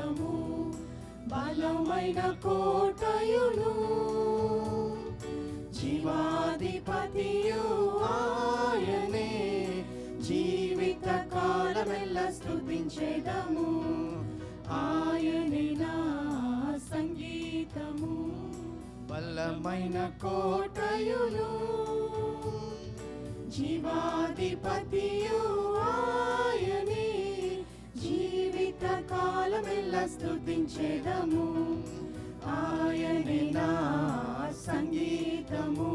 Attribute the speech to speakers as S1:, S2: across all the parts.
S1: సంగీతము బలమైన కోటయును జీవాధిపతియు ఆయనే జీవిత కాలమెల్ల స్తుతించేదము ఆయనే నా సంగీతము
S2: బలమైన
S1: కోటయును జీవాధిపతియు ఆయనే జీవిత కాలమెల్ల స్తుతించేదము ఆయనే నా సంగీతము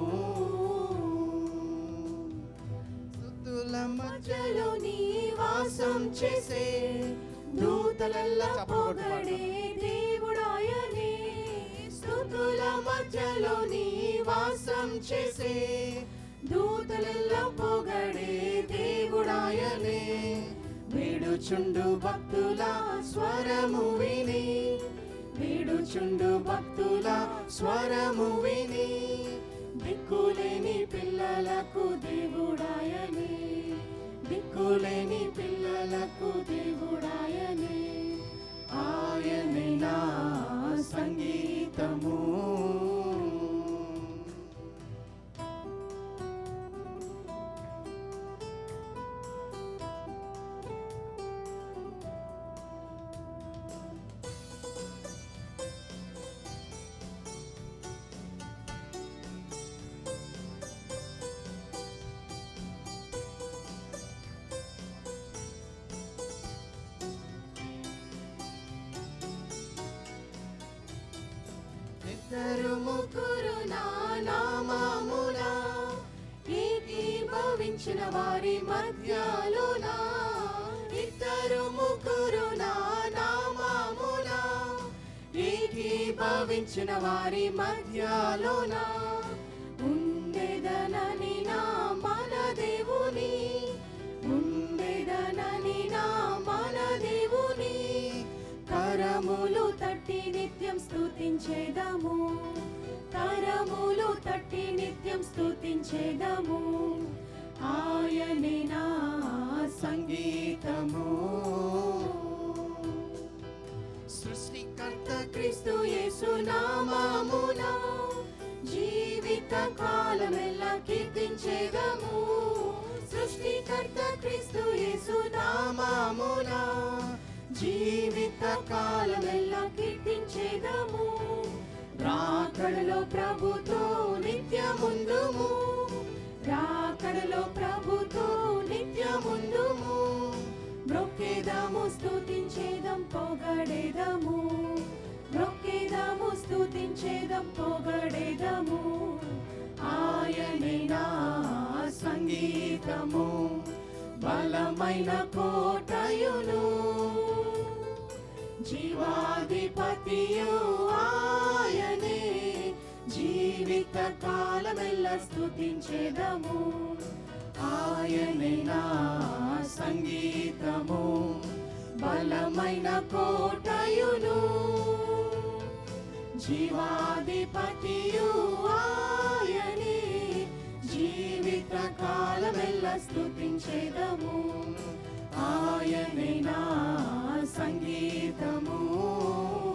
S2: స్థుతుల మధ్య
S1: మధ్యలో నివాసం చేసే దూతలల్లా పొగడే దేవుడాయనే స్థుతుల మధ్యలో నివాసం చేసే దూతలల్లా పొగడే దేవుడాయనే వేడుచుండు భక్తుల స్వరము విని వేడుచుండు భక్తుల స్వరము విని దిక్కులేని పిల్లలకు దేవుడాయనే దిక్కులేని పిల్లలకు దేవుడాయనే ఆయనే నా సంగీతము ఇద్దరు ముగ్గురు నా నామమున ఏకీభవించిన వారి మధ్యలోన ఇద్దరు ముగ్గురు నా నామమున ఏకీభవించిన వారి మధ్యలోన ఉండేదనని నా మన దేవుని ఉండేదనని నా మన దేవుని కరములు తట్టి నిత్యం స్తుతించేదము కరములు తట్టి నిత్యం స్తుతించేదము ఆయనే నా సంగీతము
S2: సృష్టికర్త
S1: క్రీస్తు యేసు నామమున జీవిత కాలమెల్లా కీర్తించేదము సృష్టికర్త క్రీస్తు యేసు నామమున జీవిత కాలమెల్లా కీర్తించేదము రాకడలో ప్రభుతో నిత్యముందుము రాకడలో ప్రభుతో నిత్యముందుము బ్రొక్కేదాము స్తుతించేదం పొగడేదము బ్రొక్కేదాము స్తుతించేదం పొగడేదము ఆయనే నా సంగీతము బలమైన కోటయును జీవాధిపతియు ఆయనే జీవిత కాలమెల్ల స్తుతించేదము ఆయనే నా సంగీతము బలమైన కోటయును జీవాధిపతియు ఆయనే జీవిత కాలమెల్ల స్తుతించేదము ఆయనే నా సంగీతము